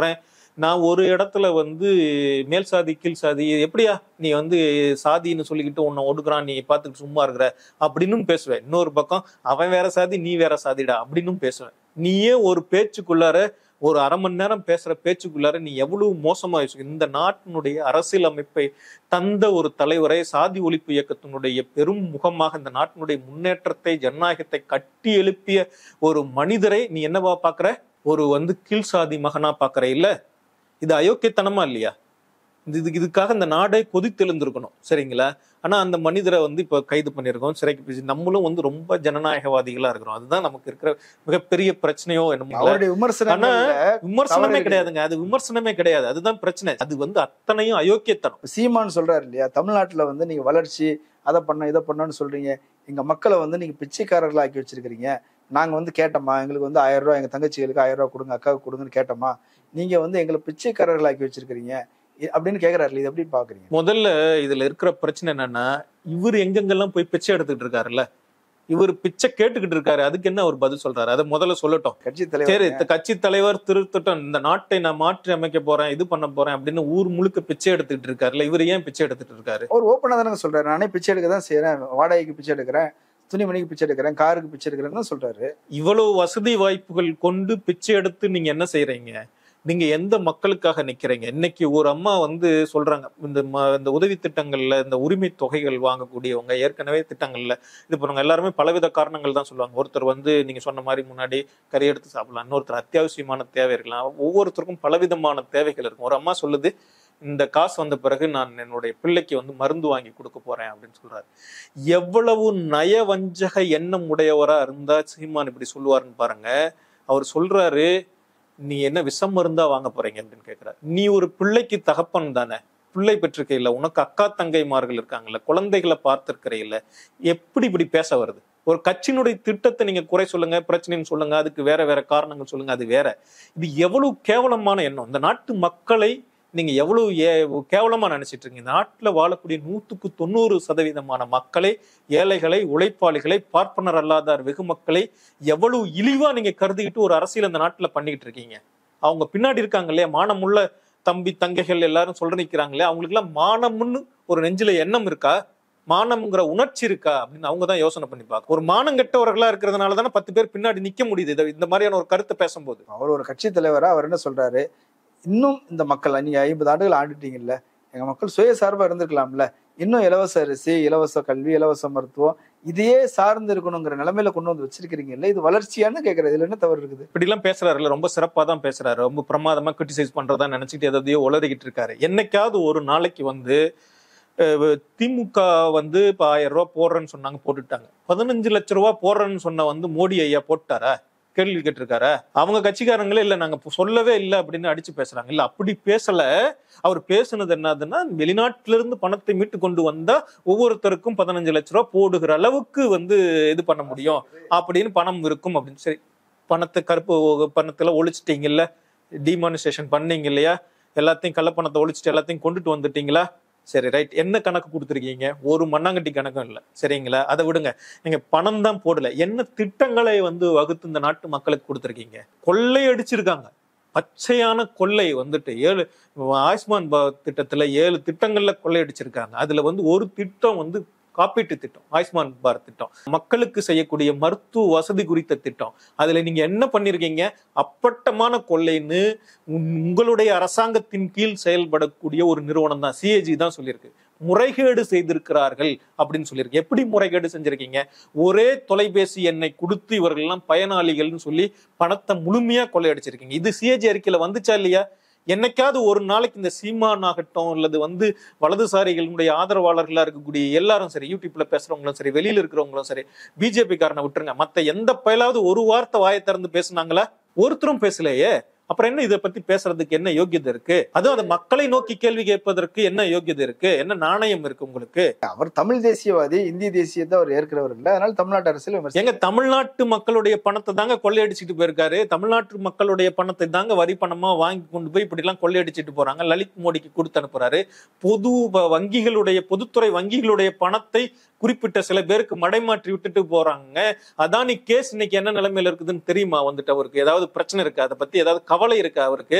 நான் ஒரு இடத்துல வந்து மேல் சாதி கீழ் சாதி எப்படியா நீ வந்து சாதின்னு சொல்லிக்கிட்டு உன்னை ஒடுக்குறான் நீ பார்த்துட்டு சும்மா இருக்கிற அப்படின்னு பேசுவேன் இன்னொரு பக்கம் அவன் வேற சாதி நீ வேற சாதிடா அப்படின்னு பேசுவேன் நீயே ஒரு பேச்சுக்குள்ளார ஒரு அரை மணி நேரம் பேசுற பேச்சுக்குள்ளார நீ எவ்வளவு மோசமா யோசி- இந்த நாட்டினுடைய அரசியல் அமைப்பை தந்த ஒரு தலைவரை சாதி ஒழிப்பு இயக்கத்தினுடைய பெரும் முகமாக இந்த நாட்டினுடைய முன்னேற்றத்தை ஜனநாயகத்தை கட்டி எழுப்பிய ஒரு மனிதரை நீ என்னவா பாக்குற ஒரு வந்து கீழ் சாதி மகனா பாக்குற இல்ல இது அயோக்கியத்தனமா இல்லையா இது இதுக்கு- இதுக்காக இந்த நாடே கொதித்தெழுந்திருக்கணும் சரிங்களா ஆனா அந்த மனிதரை வந்து இப்ப கைது பண்ணியிருக்கோம் சிறைக்கு பிடிச்சி நம்மளும் வந்து ரொம்ப ஜனநாயகவாதிகளா இருக்கிறோம் அதுதான் நமக்கு இருக்கிற மிகப்பெரிய பிரச்சனையோ என்னமோ இல்ல. அவருடைய விமர்சனங்கள்ல விமர்சனமே தவறு கிடையாதுங்க அது விமர்சனமே கிடையாது அதுதான் பிரச்சனை அது வந்து அத்தனையும் அயோக்கியத்தனம் சீமான் சொல்றாரு இல்லையா தமிழ்நாட்டுல வந்து நீங்க வளர்ச்சி அதை பண்ண இதை பண்ணணும்னு சொல்றீங்க எங்க மக்களை வந்து நீங்க பிச்சைக்காரர்களா ஆக்கி வச்சிருக்கிறீங்க நாங்க வந்து கேட்டோமா எங்களுக்கு வந்து ஆயிரம் ரூபாய் எங்க தங்கச்சிகளுக்கு ஆயிரம் ரூபாய் கொடுங்க அக்காவுக்கு கொடுங்கன்னு கேட்டோமா நீங்க வந்து எங்களை பிச்சைக்காரர்களா ஆக்கி வச்சிருக்கிறீங்க இ- அப்படின்னு கேக்குறாரு இது எப்படி பாக்குறீங்க முதல்ல இதுல இருக்கிற பிரச்சனை என்னன்னா இவர் எங்கெங்கெல்லாம் போய் பிச்சை எடுத்துக்கிட்டு இருக்காருல்ல இவர் பிச்சை கேட்டுக்கிட்டு இருக்காரு அதுக்கு என்ன அவர் பதில் சொல்றாரு அதை முதல்ல சொல்லட்டும் கட்சி சரி தலைவர் இந்த கட்சி தலைவர் திருத்தட்டும் இந்த நாட்டை நான் மாற்றி அமைக்க போறேன் இது பண்ண போறேன் அப்படின்னு ஊர் முழுக்க பிச்சை எடுத்துக்கிட்டு இருக்காருல்ல இவர் ஏன் பிச்சை எடுத்துட்டு இருக்காரு அவர் ஓப்பனா தானே சொல்றாரு நானே பிச்சை எடுக்க தான் செய்யறேன் வாடகைக்கு பிச்சை எடுக்கிறேன் துணிமணிக்கு பிச்சை எடுக்கிறேன் காருக்கு பிச்சை எடுக்கிறேன்னு தான் சொல்றாரு இவ்வளவு வசதி வாய்ப்புகள் கொண்டு பிச்சை எடுத்து நீங்க என்ன செய்றீங்க நீங்க எந்த மக்களுக்காக நிக்கிறீங்க இன்னைக்கு ஒரு அம்மா வந்து சொல்றாங்க இந்த ம- இந்த உதவி திட்டங்கள்ல இந்த உரிமை தொகைகள் வாங்கக்கூடியவங்க ஏற்கனவே திட்டங்கள்ல இது பண்ணுவாங்க எல்லாருமே பலவித காரணங்கள் தான் சொல்லுவாங்க ஒருத்தர் வந்து நீங்க சொன்ன மாதிரி முன்னாடி கறி எடுத்து சாப்பிடலாம் இன்னொருத்தர் அத்தியாவசியமான தேவை இருக்கலாம் ஒவ்வொருத்தருக்கும் பலவிதமான தேவைகள் இருக்கும் ஒரு அம்மா சொல்லுது இந்த காசு வந்த பிறகு நான் என்னுடைய பிள்ளைக்கு வந்து மருந்து வாங்கி கொடுக்க போறேன் அப்படின்னு சொல்றாரு எவ்வளவு நயவஞ்சக எண்ணம் உடையவரா இருந்தா சீமான் இப்படி சொல்லுவாருன்னு பாருங்க அவர் சொல்றாரு நீ என்ன விஷம் மருந்தா வாங்க போறீங்க அப்படின்னு கேக்குறாரு நீ ஒரு பிள்ளைக்கு தகப்பன் தானே பிள்ளை பெற்றிருக்கையில உனக்கு அக்கா தங்கைமார்கள் இருக்காங்கல்ல குழந்தைகளை பார்த்திருக்கிறையில எப்படி இப்படி பேச வருது ஒரு கட்சியினுடைய திட்டத்தை நீங்க குறை சொல்லுங்க பிரச்சனைன்னு சொல்லுங்க அதுக்கு வேற வேற காரணங்கள் சொல்லுங்க அது வேற இது எவ்வளவு கேவலமான எண்ணம் இந்த நாட்டு மக்களை நீங்க எவ்வளவு ஏ- கேவலமா நினைச்சிட்டு இருக்கீங்க இந்த நாட்டுல வாழக்கூடிய நூத்துக்கு தொண்ணூறு சதவீதமான மக்களை ஏழைகளை உழைப்பாளிகளை பார்ப்பனர் அல்லாதார் வெகு மக்களை எவ்வளவு இழிவா நீங்க கருதிக்கிட்டு ஒரு அரசியல் இந்த நாட்டுல பண்ணிக்கிட்டு இருக்கீங்க அவங்க பின்னாடி இருக்காங்க இல்லையா மானமுள்ள தம்பி தங்கைகள் எல்லாரும் சொல்ற நிக்கிறாங்களே அவங்களுக்கு எல்லாம் மானம்னு ஒரு நெஞ்சில எண்ணம் இருக்கா மானம்ங்கிற உணர்ச்சி இருக்கா அப்படின்னு அவங்க தான் யோசனை பண்ணி பார்க்க ஒரு மானம் கெட்டவர்களா இருக்கிறதுனால தானே பத்து பேர் பின்னாடி நிக்க முடியுது இத- இந்த மாதிரியான ஒரு கருத்தை பேசும்போது அவர் ஒரு கட்சி தலைவரா அவர் என்ன சொல்றாரு இன்னும் இந்த மக்கள் நீங்க ஐம்பது ஆண்டுகள் ஆண்டுட்டீங்கல்ல எங்க மக்கள் சுயசார்பா இருந்திருக்கலாம்ல இன்னும் இலவச அரிசி இலவச கல்வி இலவச மருத்துவம் இதையே சார்ந்து இருக்கணுங்கிற நிலைமையில கொண்டு வந்து வச்சிருக்கிறீங்கல்ல இது வளர்ச்சியான்னு கேக்குறது இதுல என்ன தவறு இருக்குது இப்படி எல்லாம் பேசுறாருல்ல ரொம்ப சிறப்பா தான் பேசுறாரு ரொம்ப பிரமாதமா கிரிட்டிசைஸ் பண்றதா நினைச்சிட்டு எதையோ உளறிக்கிட்டு இருக்காரு என்னைக்காவது ஒரு நாளைக்கு வந்து அஹ், திமுக வந்து இப்ப ஆயிரம் ரூபாய் போடுறேன்னு சொன்னாங்க போட்டுட்டாங்க பதினஞ்சு லட்ச ரூபாய் போடுறேன்னு சொன்ன வந்து மோடி ஐயா போட்டாரா கேள்வி கேட்டிருக்காரா அவங்க கட்சிக்காரங்களே இல்ல நாங்க இப்ப சொல்லவே இல்லை அப்படின்னு அடிச்சு பேசுறாங்க இல்ல அப்படி பேசல அவர் பேசுனது என்னதுன்னா வெளிநாட்டில இருந்து பணத்தை மீட்டு கொண்டு வந்தா ஒவ்வொருத்தருக்கும் பதினஞ்சு லட்ச ரூபாய் போடுகிற அளவுக்கு வந்து இது பண்ண முடியும் அப்படின்னு பணம் இருக்கும் அப்படின்னு சரி பணத்தை கருப்பு பணத்துல ஒழிச்சிட்டீங்கல்ல டிமானிசேஷன் பண்ணீங்க இல்லையா எல்லாத்தையும் கள்ளப்பணத்தை ஒழிச்சிட்டு எல்லாத்தையும் கொண்டுட்டு வந்துட்டீங்களா சரி ரைட் என்ன கணக்கு கொடுத்துருக்கீங்க ஒரு மண்ணாங்கட்டி கணக்கும் இல்லை சரிங்களா அதை விடுங்க நீங்க பணம் தான் போடல என்ன திட்டங்களை வந்து வகுத்து இந்த நாட்டு மக்களுக்கு கொடுத்துருக்கீங்க கொள்ளை அடிச்சிருக்காங்க பச்சையான கொள்ளை வந்துட்டு ஏழு ஆயுஷ்மான் பாரத் திட்டத்துல ஏழு திட்டங்கள்ல கொள்ளையடிச்சிருக்காங்க அதுல வந்து ஒரு திட்டம் வந்து காப்பீட்டு திட்டம் ஆயுஷ்மான் பாரத் திட்டம் மக்களுக்கு செய்யக்கூடிய மருத்துவ வசதி குறித்த திட்டம் அதுல நீங்க என்ன பண்ணிருக்கீங்க அப்பட்டமான கொள்ளைன்னு உங்- உங்களுடைய அரசாங்கத்தின் கீழ் செயல்படக்கூடிய ஒரு நிறுவனம் தான் சிஏஜி தான் சொல்லியிருக்கு முறைகேடு செய்திருக்கிறார்கள் அப்படின்னு சொல்லியிருக்கு எப்படி முறைகேடு செஞ்சிருக்கீங்க ஒரே தொலைபேசி எண்ணை கொடுத்து இவர்கள் எல்லாம் பயனாளிகள்னு சொல்லி பணத்தை முழுமையா கொள்ளையடிச்சிருக்கீங்க இது சிஏஜி அறிக்கையில வந்துச்சா இல்லையா என்னைக்காவது ஒரு நாளைக்கு இந்த சீமான் ஆகட்டும் அல்லது வந்து வலதுசாரிகளுடைய ஆதரவாளர்களா இருக்கக்கூடிய எல்லாரும் சரி யூடியூப்ல பேசுறவங்களும் சரி வெளியில இருக்கிறவங்களும் சரி பிஜேபி காரனை விட்டுருங்க மத்த எந்த பயலாவது ஒரு வார்த்தை வாயை திறந்து பேசுனாங்களா ஒருத்தரும் பேசலையே அப்புறம் என்ன இதை பத்தி பேசுறதுக்கு என்ன யோகியதை இருக்கு அதுவும் அந்த மக்களை நோக்கி கேள்வி கேட்பதற்கு என்ன யோகியதை இருக்கு என்ன நாணயம் இருக்கு உங்களுக்கு அவர் தமிழ் தேசியவாதி இந்திய தேசியத்தை அவர் ஏற்கிறவர் இல்ல அதனால தமிழ்நாட்டு அரசியல் விமர்சனம் எங்க தமிழ்நாட்டு மக்களுடைய பணத்தை தாங்க கொள்ளையடிச்சிட்டு போயிருக்காரு தமிழ்நாட்டு மக்களுடைய பணத்தை தாங்க வரி பணமா வாங்கி கொண்டு போய் இப்படி எல்லாம் கொள்ளையடிச்சிட்டு போறாங்க லலித் மோடிக்கு கொடுத்து அனுப்புறாரு பொது வ- வங்கிகளுடைய பொதுத்துறை வங்கிகளுடைய பணத்தை குறிப்பிட்ட சில பேருக்கு மடைமாற்றி விட்டுட்டு போறாங்க அதானி கேஸ் இன்னைக்கு என்ன நிலைமையில இருக்குதுன்னு தெரியுமா வந்துட்டு அவருக்கு ஏதாவது பிரச்சனை இருக்கா அதை பத்தி ஏதாவது கவலை இருக்கா அவருக்கு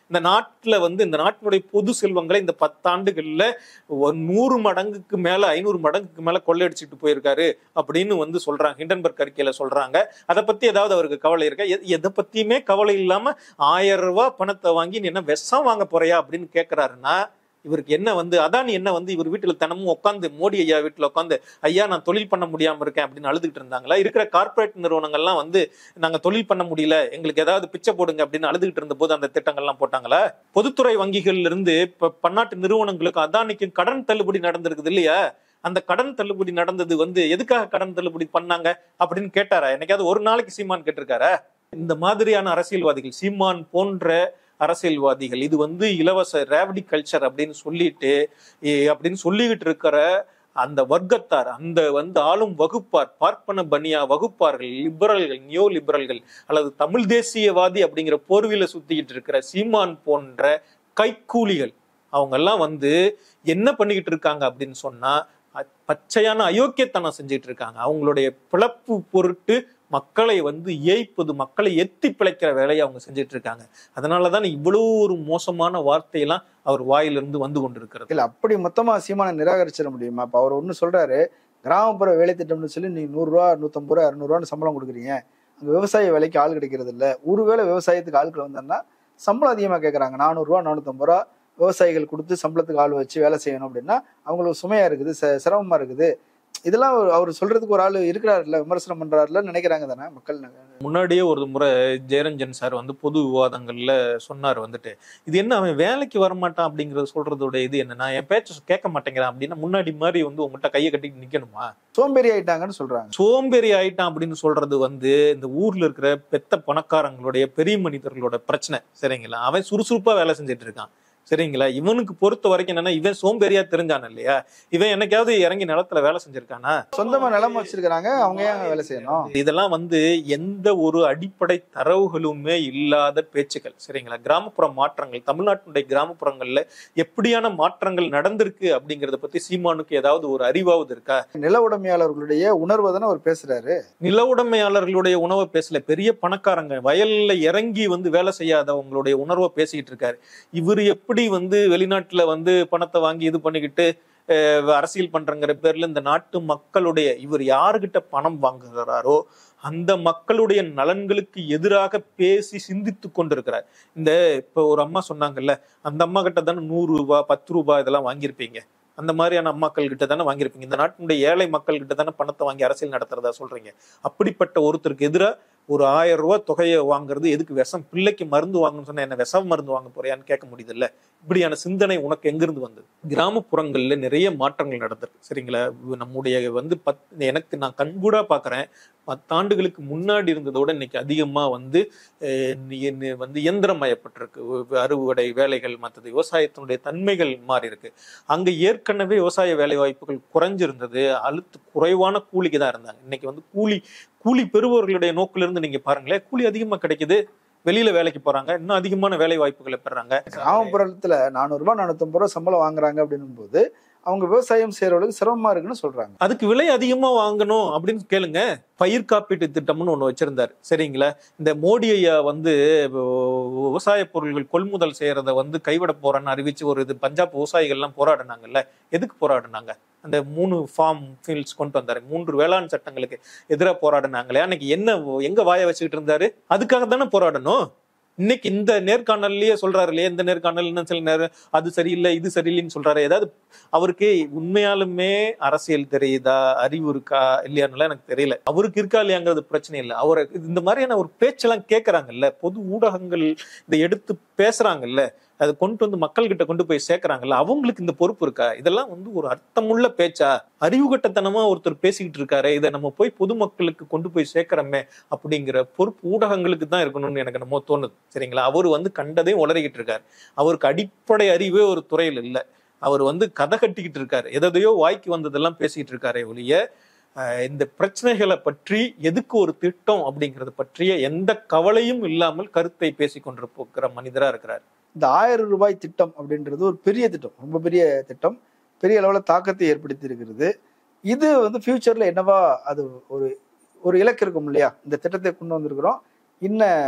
இந்த நாட்டுல வந்து இந்த நாட்டினுடைய பொது செல்வங்களை இந்த பத்தாண்டுகள்ல ஒரு நூறு மடங்குக்கு மேல ஐநூறு மடங்குக்கு மேல கொள்ளையடிச்சிட்டு போயிருக்காரு அப்படின்னு வந்து சொல்றாங்க ஹிண்டன்பர்க் அறிக்கையில சொல்றாங்க அதை பத்தி ஏதாவது அவருக்கு கவலை இருக்கா எ- எதை பத்தியுமே கவலை இல்லாம ஆயிரம் ரூபாய் பணத்தை வாங்கி நீ என்ன விஷம் வாங்க போறியா அப்படின்னு கேக்குறாருன்னா இவருக்கு என்ன வந்து அதானி என்ன வந்து இவர் வீட்டுல தினமும் உட்காந்து மோடி ஐயா வீட்டுல உட்காந்து ஐயா நான் தொழில் பண்ண முடியாம இருக்கேன் அப்படின்னு அழுதுகிட்டு இருந்தாங்களா இருக்கிற கார்ப்பரேட் நிறுவனங்கள்லாம் வந்து நாங்க தொழில் பண்ண முடியல எங்களுக்கு ஏதாவது பிச்சை போடுங்க அப்படின்னு அழுதுகிட்டு இருந்த போது அந்த திட்டங்கள்லாம் போட்டாங்களா பொதுத்துறை வங்கிகள்ல இருந்து இப்ப பன்னாட்டு நிறுவனங்களுக்கு அதானிக்கு கடன் தள்ளுபடி நடந்திருக்குது இல்லையா அந்த கடன் தள்ளுபடி நடந்தது வந்து எதுக்காக கடன் தள்ளுபடி பண்ணாங்க அப்படின்னு கேட்டாரா என்னைக்காவது ஒரு நாளைக்கு சீமான் கேட்டிருக்காரா இந்த மாதிரியான அரசியல்வாதிகள் சீமான் போன்ற அரசியல்வாதிகள் இது வந்து இலவச ரேவடி கல்ச்சர் அப்படின்னு சொல்லிட்டு ஏ- அப்படின்னு சொல்லிக்கிட்டு இருக்கிற அந்த வர்க்கத்தார் அந்த வந்து ஆளும் வகுப்பார் பார்ப்பன பனியா வகுப்பார்கள் லிபரல்கள் நியோ லிபரல்கள் அல்லது தமிழ் தேசியவாதி அப்படிங்கிற போர்வில சுத்திக்கிட்டு இருக்கிற சீமான் போன்ற கைக்கூலிகள் அவங்க எல்லாம் வந்து என்ன பண்ணிக்கிட்டு இருக்காங்க அப்படின்னு சொன்னா அ- பச்சையான அயோக்கியத்தனம் செஞ்சுட்டு இருக்காங்க அவங்களுடைய பிழப்பு பொருட்டு மக்களை வந்து ஏய்ப்பது மக்களை எத்தி பிழைக்கிற வேலையை அவங்க செஞ்சுட்டு இருக்காங்க அதனாலதான் இவ்வளவு ஒரு மோசமான வார்த்தையெல்லாம் அவர் வாயிலிருந்து வந்து கொண்டிருக்கிறது இல்ல அப்படி மொத்தமா சீமான நிராகரிச்சிட முடியுமா அப்ப அவர் ஒண்ணு சொல்றாரு கிராமப்புற வேலை திட்டம்னு சொல்லி நீ நூறு ரூபா நூத்தம்பது ரூபா இரநூறுவான்னு சம்பளம் கொடுக்குறீங்க அங்க விவசாய வேலைக்கு ஆள் கிடைக்கிறது இல்ல ஒருவேளை விவசாயத்துக்கு ஆட்கள் வந்தாங்கன்னா சம்பளம் அதிகமா கேக்குறாங்க நானூறுரூவா நானூத்தம்பது ரூபா விவசாயிகள் கொடுத்து சம்பளத்துக்கு ஆள் வச்சு வேலை செய்யணும் அப்படின்னா அவங்களுக்கு சுமையா இருக்குது ச- சிரமமா இருக்குது இதெல்லாம் அவர் அவர் சொல்றதுக்கு ஒரு ஆள் இருக்கிறாருல்ல விமர்சனம் பண்றாருல நினைக்கிறாங்க தானே மக்கள் முன்னாடியே ஒரு முறை ஜெயரஞ்சன் சார் வந்து பொது விவாதங்கள்ல சொன்னார் வந்துட்டு இது என்ன அவன் வேலைக்கு வரமாட்டான் அப்படிங்கறது சொல்றதோட இது என்னன்னா என் பேச்ச கேட்க மாட்டேங்கிறான் அப்படின்னா முன்னாடி மாதிரி வந்து உங்ககிட்ட கையை கட்டிட்டு நிக்கணுமா சோம்பேறி ஆயிட்டாங்கன்னு சொல்றாங்க சோம்பேறி ஆயிட்டான் அப்படின்னு சொல்றது வந்து இந்த ஊர்ல இருக்கிற பெத்த பணக்காரங்களுடைய பெரிய மனிதர்களோட பிரச்சனை சரிங்களா அவன் சுறுசுறுப்பா வேலை செஞ்சுட்டு இருக்கான் சரிங்களா இவனுக்கு பொறுத்த வரைக்கும் என்னன்னா இவன் சோம்பேறியா தெரிஞ்சான் இல்லையா இவன் என்னைக்காவது இறங்கி நிலத்துல வேலை செஞ்சிருக்கானா சொந்தமா நிலம் வச்சிருக்காங்க அவங்க ஏன் அங்க வேலை செய்யணும் இதெல்லாம் வந்து எந்த ஒரு அடிப்படை தரவுகளுமே இல்லாத பேச்சுக்கள் சரிங்களா கிராமப்புற மாற்றங்கள் தமிழ்நாட்டினுடைய கிராமப்புறங்கள்ல எப்படியான மாற்றங்கள் நடந்திருக்கு அப்படிங்கறத பத்தி சீமானுக்கு ஏதாவது ஒரு அறிவாவது இருக்கா நில உடைமையாளர்களுடைய உணர்வை தானே அவர் பேசுறாரு நில உடைமையாளர்களுடைய உணவை பேசல பெரிய பணக்காரங்க வயல்ல இறங்கி வந்து வேலை செய்யாதவங்களுடைய உணர்வை பேசிக்கிட்டு இருக்காரு இவர் எப்படி வந்து வெளிநாட்டுல வந்து பணத்தை வாங்கி இது பண்ணிக்கிட்டு அஹ், அரசியல் பண்றங்கிற பேர்ல இந்த நாட்டு மக்களுடைய இவர் யாருகிட்ட பணம் வாங்குகிறாரோ அந்த மக்களுடைய நலன்களுக்கு எதிராக பேசி சிந்தித்து கொண்டிருக்கிறார் இந்த இப்ப ஒரு அம்மா சொன்னாங்கல்ல அந்த அம்மா கிட்ட தானே நூறு ரூபாய் பத்து ரூபாய் இதெல்லாம் வாங்கியிருப்பீங்க அந்த மாதிரியான அம்மாக்கள் கிட்ட தானே வாங்கியிருப்பீங்க இந்த நாட்டினுடைய ஏழை மக்கள் கிட்ட தானே பணத்தை வாங்கி அரசியல் நடத்துறதா சொல்றீங்க அப்படிப்பட்ட ஒருத்தருக்கு எதிராக ஒரு ஆயிரம் ரூபாய் தொகையை வாங்குறது எதுக்கு விஷம் பிள்ளைக்கு மருந்து வாங்கணும்னு சொன்னா என்ன விஷம் மருந்து வாங்க போறியான்னு கேட்க முடியுது இல்ல இப்படியான சிந்தனை உனக்கு எங்கிருந்து வந்தது கிராமப்புறங்கள்ல நிறைய மாற்றங்கள் நடந்திருக்கு சரிங்களா நம்முடைய வந்து பத் எனக்கு நான் கண்கூடா பாக்குறேன் பத்தாண்டுகளுக்கு முன்னாடி இருந்ததோட இன்னைக்கு அதிகமா வந்து அஹ், நி- நி- வந்து இயந்திரமயப்பட்டிருக்கு உ- அறுவடை வேலைகள் மற்றது விவசாயத்தினுடைய தன்மைகள் மாறி இருக்கு அங்க ஏற்கனவே விவசாய வேலை வாய்ப்புகள் குறைஞ்சிருந்தது அழுத்து குறைவான கூலிக்கு தான் இருந்தாங்க இன்னைக்கு வந்து கூலி கூலி பெறுபவர்களுடைய நோக்குல இருந்து நீங்க பாருங்களேன் கூலி அதிகமா கிடைக்குது வெளியில வேலைக்கு போறாங்க இன்னும் அதிகமான வேலை வாய்ப்புகளை பெறாங்க கிராமப்புறத்துல நானூறு ரூபாய் நானூத்தம்பது ரூபாய் சம்பளம் வாங்குறாங்க அப்படின்னும் போது அவங்க விவசாயம் செய்யறவங்களுக்கு சிரமமா இருக்குன்னு சொல்றாங்க அதுக்கு விலை அதிகமா வாங்கணும் அப்படின்னு கேளுங்க பயிர் காப்பீட்டு திட்டம்னு ஒண்ணு வச்சிருந்தாரு சரிங்களா இந்த மோடி ஐயா வந்து வி- விவசாய பொருள்கள் கொள்முதல் செய்யறத வந்து கைவிட போறேன்னு அறிவிச்சு ஒரு இது பஞ்சாப் விவசாயிகள் எல்லாம் போராடினாங்கல்ல எதுக்கு போராடினாங்க அந்த மூணு ஃபார்ம் ஃபீல்ட்ஸ் கொண்டு வந்தாரு மூன்று வேளாண் சட்டங்களுக்கு எதிராக போராடினாங்களே அன்னைக்கு என்ன எங்க வாய வச்சுக்கிட்டு இருந்தாரு அதுக்காக தானே போராடணும் இன்னைக்கு இந்த நேர்காணல்லயே சொல்றாரு இல்லையா இந்த நேர்காணல் இன்னும் சில நேரம் அது சரியில்லை இது சரியில்லைன்னு சொல்றாரு ஏதாவது அவருக்கு உண்மையாலுமே அரசியல் தெரியுதா அறிவு இருக்கா இல்லையான்னு எனக்கு தெரியல அவருக்கு இருக்கா இல்லையாங்கிறது பிரச்சனை இல்லை அவரை இந்த மாதிரியான ஒரு பேச்செல்லாம் கேட்கறாங்கல்ல பொது ஊடகங்கள் இதை எடுத்து பேசுறாங்கல்ல அதை கொண்டு வந்து மக்கள் கிட்ட கொண்டு போய் சேர்க்கறாங்கல்ல அவங்களுக்கு இந்த பொறுப்பு இருக்கா இதெல்லாம் வந்து ஒரு அர்த்தமுள்ள பேச்சா அறிவுகட்டத்தனமா ஒருத்தர் பேசிக்கிட்டு இருக்காரு இதை நம்ம போய் பொதுமக்களுக்கு கொண்டு போய் சேர்க்கிறோமே அப்படிங்கிற பொறுப்பு ஊடகங்களுக்கு தான் இருக்கணும்னு எனக்கு என்னமோ தோணுது சரிங்களா அவர் வந்து கண்டதையும் உளறிக்கிட்டு இருக்காரு அவருக்கு அடிப்படை அறிவே ஒரு துறையில் இல்லை அவர் வந்து கதை கட்டிக்கிட்டு இருக்காரு எதையோ வாய்க்கு வந்ததெல்லாம் பேசிக்கிட்டு இருக்காரே ஒழிய அஹ், இந்த பிரச்சனைகளை பற்றி எதுக்கு ஒரு திட்டம் அப்படிங்கறது பற்றிய எந்த கவலையும் இல்லாமல் கருத்தை பேசிக் கொண்டிருக்கிற மனிதரா இருக்கிறார் இந்த ஆயிரம் ரூபாய் திட்டம் அப்படின்றது ஒரு பெரிய திட்டம் ரொம்ப பெரிய திட்டம் பெரிய அளவுல தாக்கத்தை ஏற்படுத்தி இருக்கிறது இது வந்து ஃபியூச்சர்ல என்னவா அது ஒரு ஒரு இலக்கு இருக்கும் இல்லையா இந்த திட்டத்தை கொண்டு வந்திருக்கிறோம் இன்ன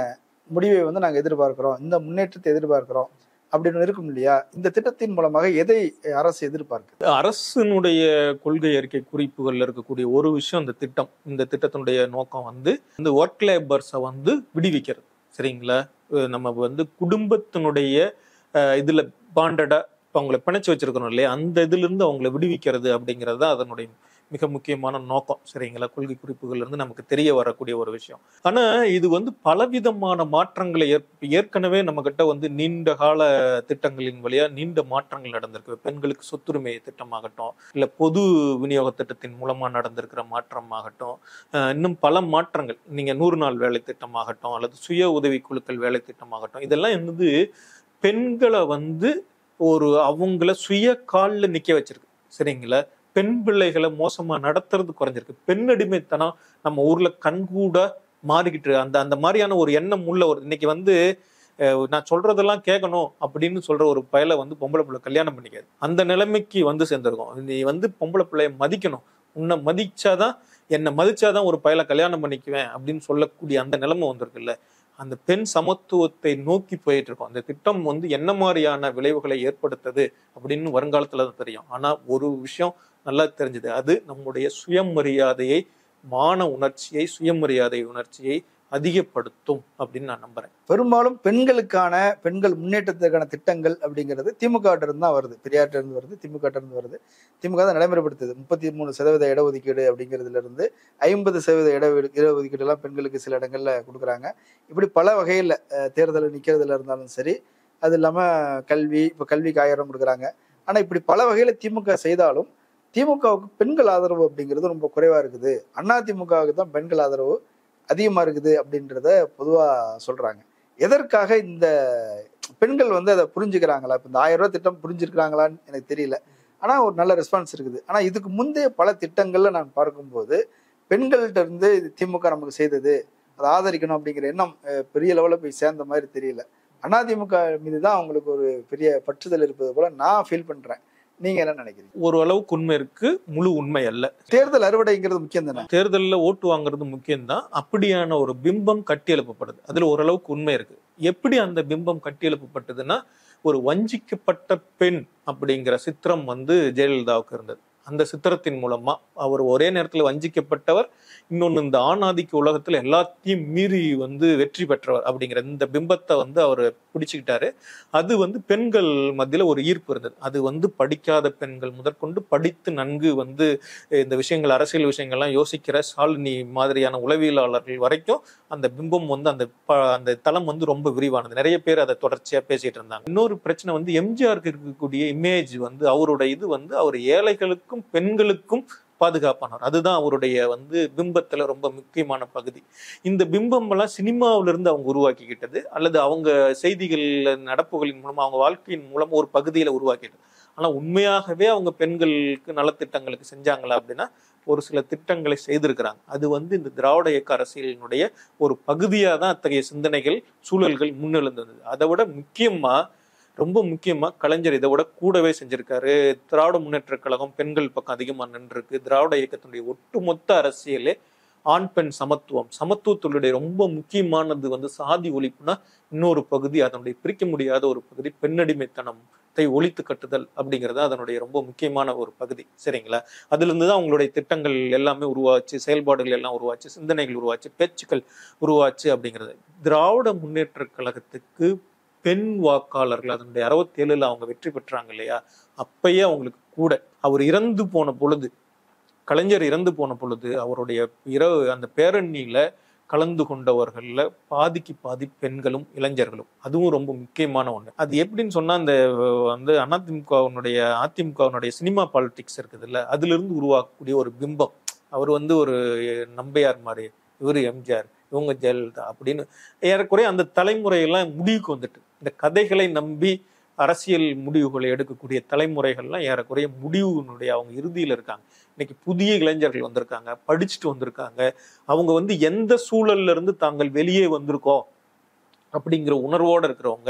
முடிவை வந்து நாங்க எதிர்பார்க்கிறோம் இந்த முன்னேற்றத்தை எதிர்பார்க்கிறோம் அப்படின்னு இருக்கும் இல்லையா இந்த திட்டத்தின் மூலமாக எதை அரசு எதிர்பார்க்குது அரசினுடைய கொள்கை அறிக்கை குறிப்புகள்ல இருக்கக்கூடிய ஒரு விஷயம் இந்த திட்டம் இந்த திட்டத்தினுடைய நோக்கம் வந்து இந்த ஒர்க் லேபர்ஸை வந்து விடுவிக்கிறது சரிங்களா அஹ் நம்ம வந்து குடும்பத்தினுடைய அஹ், இதுல பாண்டடா இப்போ அவங்களை பிணைச்சு வச்சிருக்கிறோம் இல்லையா அந்த இதுல இருந்து அவங்களை விடுவிக்கிறது அப்படிங்கிறது தான் அதனுடைய மிக முக்கியமான நோக்கம் சரிங்களா கொள்கை குறிப்புகள்ல இருந்து நமக்கு தெரிய வரக்கூடிய ஒரு விஷயம் ஆனா இது வந்து பலவிதமான மாற்றங்களை ஏற்- ஏற்கனவே நம்ம கிட்ட வந்து நீண்ட கால திட்டங்களின் வழியா நீண்ட மாற்றங்கள் நடந்திருக்கு பெண்களுக்கு சொத்துரிமை திட்டமாகட்டும் இல்ல பொது விநியோக திட்டத்தின் மூலமா நடந்திருக்கிற மாற்றமாகட்டும் அஹ் இன்னும் பல மாற்றங்கள் நீங்க நூறு நாள் வேலை திட்டமாகட்டும் அல்லது சுய உதவி குழுக்கள் வேலை திட்டமாகட்டும் இதெல்லாம் என்னது பெண்களை வந்து ஒரு அவங்கள சுய காலில் நிக்க வச்சிருக்கு சரிங்களா பெண் பிள்ளைகளை மோசமா நடத்துறது குறைஞ்சிருக்கு பெண் அடிமைத்தனம் நம்ம ஊர்ல கண்கூட மாறிக்கிட்டு இருக்கு. அந்த அந்த மாதிரியான ஒரு எண்ணம் உள்ள ஒரு இன்னைக்கு வந்து அஹ், நான் சொல்றதெல்லாம் கேட்கணும் அப்படின்னு சொல்ற ஒரு பயலை வந்து பொம்பளை பிள்ளை கல்யாணம் பண்ணிக்காது அந்த நிலைமைக்கு வந்து சேர்ந்திருக்கோம் நீ வந்து பொம்பளை பிள்ளைய மதிக்கணும் உன்னை மதிச்சாதான் என்னை மதிச்சாதான் ஒரு பயலை கல்யாணம் பண்ணிக்குவேன் அப்படின்னு சொல்லக்கூடிய அந்த நிலைமை வந்திருக்குல்ல அந்த பெண் சமத்துவத்தை நோக்கி போயிட்டு இருக்கோம் அந்த திட்டம் வந்து என்ன மாதிரியான விளைவுகளை ஏற்படுத்துது அப்படின்னு வருங்காலத்துல தான் தெரியும் ஆனா ஒரு விஷயம் நல்லா தெரிஞ்சது அது நம்முடைய சுயமரியாதையை மான உணர்ச்சியை சுயமரியாதை உணர்ச்சியை அதிகப்படுத்தும் அப்படின்னு நான் நம்புறேன் பெரும்பாலும் பெண்களுக்கான பெண்கள் முன்னேற்றத்துக்கான திட்டங்கள் அப்படிங்கிறது திமுக இருந்து தான் வருது பெரியார்ட்ட இருந்து வருது திமுக இருந்து வருது திமுக தான் நடைமுறைப்படுத்துது முப்பத்தி மூணு சதவீத இடஒதுக்கீடு அப்படிங்கிறதுல இருந்து ஐம்பது சதவீத இட இடஒதுக்கீடு எல்லாம் பெண்களுக்கு சில இடங்கள்ல கொடுக்குறாங்க இப்படி பல வகையில் தேர்தலில் நிற்கிறதுல இருந்தாலும் சரி அது இல்லாம கல்வி இப்போ கல்விக்கு ஆயிரம் கொடுக்குறாங்க ஆனா இப்படி பல வகையில திமுக செய்தாலும் திமுகவுக்கு பெண்கள் ஆதரவு அப்படிங்கிறது ரொம்ப குறைவா இருக்குது அண்ணா திமுகவுக்கு தான் பெண்கள் ஆதரவு அதிகமா இருக்குது அப்படின்றத பொதுவா சொல்றாங்க எதற்காக இந்த பெண்கள் வந்து அதை புரிஞ்சுக்கிறாங்களா இப்போ இந்த ஆயிரம் ரூபாய் திட்டம் புரிஞ்சிருக்கிறாங்களான்னு எனக்கு தெரியல ஆனா ஒரு நல்ல ரெஸ்பான்ஸ் இருக்குது ஆனா இதுக்கு முந்தைய பல திட்டங்கள்ல நான் பார்க்கும்போது பெண்கள்கிட்ட இருந்து இது திமுக நமக்கு செய்தது அதை ஆதரிக்கணும் அப்படிங்கிற எண்ணம் அஹ், பெரிய லெவலில் போய் சேர்ந்த மாதிரி தெரியல அதிமுக மீது தான் அவங்களுக்கு ஒரு பெரிய பற்றுதல் இருப்பது போல நான் ஃபீல் பண்றேன் நீங்க என்ன நினைக்கிறீங்க ஒரு அளவுக்கு உண்மை இருக்கு முழு உண்மை அல்ல தேர்தல் அறுவடைங்கிறது முக்கியம் தானே தேர்தலில் ஓட்டு வாங்குறது முக்கியம்தான் அப்படியான ஒரு பிம்பம் கட்டி எழுப்பப்படுது அதுல ஓரளவுக்கு உண்மை இருக்கு எப்படி அந்த பிம்பம் கட்டி எழுப்பப்பட்டதுன்னா ஒரு வஞ்சிக்கப்பட்ட பெண் அப்படிங்கிற சித்திரம் வந்து ஜெயலலிதாவுக்கு இருந்தது அந்த சித்திரத்தின் மூலமா அவர் ஒரே நேரத்தில் வஞ்சிக்கப்பட்டவர் இன்னொன்னு இந்த ஆணாதிக்க உலகத்துல எல்லாத்தையும் மீறி வந்து வெற்றி பெற்றவர் அப்படிங்கிற இந்த பிம்பத்தை வந்து அவர் பிடிச்சுக்கிட்டாரு அது வந்து பெண்கள் மத்தியில ஒரு ஈர்ப்பு இருந்தது அது வந்து படிக்காத பெண்கள் முதற்கொண்டு படித்து நன்கு வந்து இந்த விஷயங்கள் அரசியல் விஷயங்கள்லாம் யோசிக்கிற சாலினி மாதிரியான உளவியலாளர்கள் வரைக்கும் அந்த பிம்பம் வந்து அந்த ப- அந்த தளம் வந்து ரொம்ப விரிவானது நிறைய பேர் அதை தொடர்ச்சியா பேசிட்டு இருந்தாங்க இன்னொரு பிரச்சனை வந்து எம்ஜிஆருக்கு இருக்கக்கூடிய இமேஜ் வந்து அவருடைய இது வந்து அவர் ஏழைகளுக்கும் பெண்களுக்கும் பாதுகாப்பானவர் அதுதான் அவருடைய வந்து பிம்பத்துல ரொம்ப முக்கியமான பகுதி இந்த பிம்பம் எல்லாம் சினிமாவில இருந்து அவங்க உருவாக்கிக்கிட்டது அல்லது அவங்க செய்திகள் நடப்புகளின் மூலமா அவங்க வாழ்க்கையின் மூலம் ஒரு பகுதியில உருவாக்கிட்டது ஆனா உண்மையாகவே அவங்க பெண்களுக்கு நலத்திட்டங்களுக்கு செஞ்சாங்களா அப்படின்னா ஒரு சில திட்டங்களை செய்திருக்கிறாங்க அது வந்து இந்த திராவிட இயக்க அரசியலினுடைய ஒரு பகுதியா தான் அத்தகைய சிந்தனைகள் சூழல்கள் முன்னெழுந்தது அதை விட முக்கியமா ரொம்ப முக்கியமா கலைஞர் இதை விட கூடவே செஞ்சிருக்காரு திராவிட முன்னேற்ற கழகம் பெண்கள் பக்கம் அதிகமா நின்றுருக்கு திராவிட இயக்கத்தினுடைய ஒட்டுமொத்த அரசியலே ஆண் பெண் சமத்துவம் சமத்துவத்தினுடைய ரொம்ப முக்கியமானது வந்து சாதி ஒழிப்புனா இன்னொரு பகுதி அதனுடைய பிரிக்க முடியாத ஒரு பகுதி பெண்ணடிமைத்தனத்தை ஒழித்து கட்டுதல் அப்படிங்கிறது அதனுடைய ரொம்ப முக்கியமான ஒரு பகுதி சரிங்களா அதுல இருந்து தான் அவங்களுடைய திட்டங்கள் எல்லாமே உருவாச்சு செயல்பாடுகள் எல்லாம் உருவாச்சு சிந்தனைகள் உருவாச்சு பேச்சுக்கள் உருவாச்சு அப்படிங்கிறது திராவிட முன்னேற்ற கழகத்துக்கு பெண் வாக்காளர்கள் அதனுடைய அறுபத்தி ஏழுல அவங்க வெற்றி பெற்றாங்க இல்லையா அப்பயே அவங்களுக்கு கூட அவர் இறந்து போன பொழுது கலைஞர் இறந்து போன பொழுது அவருடைய இரவு அந்த பேரணியில கலந்து கொண்டவர்கள்ல பாதிக்கு பாதி பெண்களும் இளைஞர்களும் அதுவும் ரொம்ப முக்கியமான ஒண்ணு அது எப்படின்னு சொன்னா அந்த வந்து அதிமுகவினுடைய அதிமுகவினுடைய சினிமா பாலிடிக்ஸ் இருக்குதுல்ல அதுல இருந்து உருவாக்கக்கூடிய ஒரு பிம்பம் அவர் வந்து ஒரு நம்பியார் மாதிரி இவரு எம்ஜிஆர் இவங்க ஜெயலலிதா அப்படின்னு ஏறக்குறைய அந்த தலைமுறையெல்லாம் முடிவுக்கு வந்துட்டு இந்த கதைகளை நம்பி அரசியல் முடிவுகளை எடுக்கக்கூடிய தலைமுறைகள்லாம் ஏறக்குறைய முடிவுனுடைய அவங்க இறுதியில இருக்காங்க இன்னைக்கு புதிய இளைஞர்கள் வந்திருக்காங்க படிச்சுட்டு வந்திருக்காங்க அவங்க வந்து எந்த சூழல்ல இருந்து தாங்கள் வெளியே வந்திருக்கோம் அப்படிங்கிற உணர்வோட இருக்கிறவங்க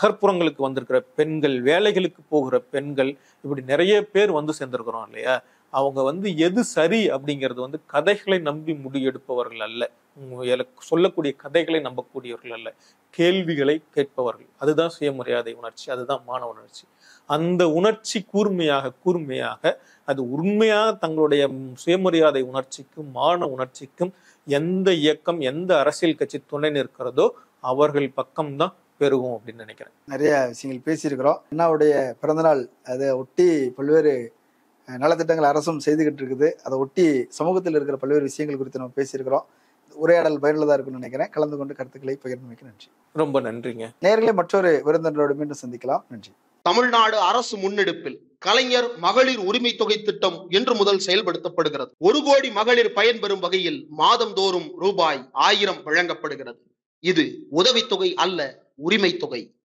நகர்ப்புறங்களுக்கு வந்திருக்கிற பெண்கள் வேலைகளுக்கு போகிற பெண்கள் இப்படி நிறைய பேர் வந்து சேர்ந்திருக்கிறோம் இல்லையா அவங்க வந்து எது சரி அப்படிங்கிறது வந்து கதைகளை நம்பி முடிவெடுப்பவர்கள் அல்ல உம் எனக்கு சொல்லக்கூடிய கதைகளை நம்பக்கூடியவர்கள் அல்ல கேள்விகளை கேட்பவர்கள் அதுதான் சுயமரியாதை உணர்ச்சி அதுதான் மான உணர்ச்சி அந்த உணர்ச்சி கூர்மையாக கூர்மையாக அது உண்மையாக தங்களுடைய சுயமரியாதை உணர்ச்சிக்கும் மான உணர்ச்சிக்கும் எந்த இயக்கம் எந்த அரசியல் கட்சி துணை நிற்கிறதோ அவர்கள் பக்கம்தான் பெருகும் அப்படின்னு நினைக்கிறேன் நிறைய விஷயங்கள் பேசியிருக்கிறோம் அண்ணாவுடைய பிறந்தநாள் அதை ஒட்டி பல்வேறு அஹ், நலத்திட்டங்கள் அரசும் செய்துகிட்டு இருக்குது அதை ஒட்டி சமூகத்தில் இருக்கிற பல்வேறு விஷயங்கள் குறித்து நம்ம பேசியிருக்கிறோம் உரையாடல் பயனுள்ளதா இருக்கும்னு நினைக்கிறேன் கலந்து கொண்டு கருத்துக்களை பகிர்ந்தமைக்கு நன்றி ரொம்ப நன்றிங்க நேர்களை மற்றொரு விருந்தினரோடு மீண்டும் சந்திக்கலாம் நன்றி தமிழ்நாடு அரசு முன்னெடுப்பில் கலைஞர் மகளிர் உரிமை தொகை திட்டம் இன்று முதல் செயல்படுத்தப்படுகிறது ஒரு கோடி மகளிர் பயன்பெறும் வகையில் மாதந்தோறும் ரூபாய் ஆயிரம் வழங்கப்படுகிறது இது உதவித்தொகை அல்ல உரிமை தொகை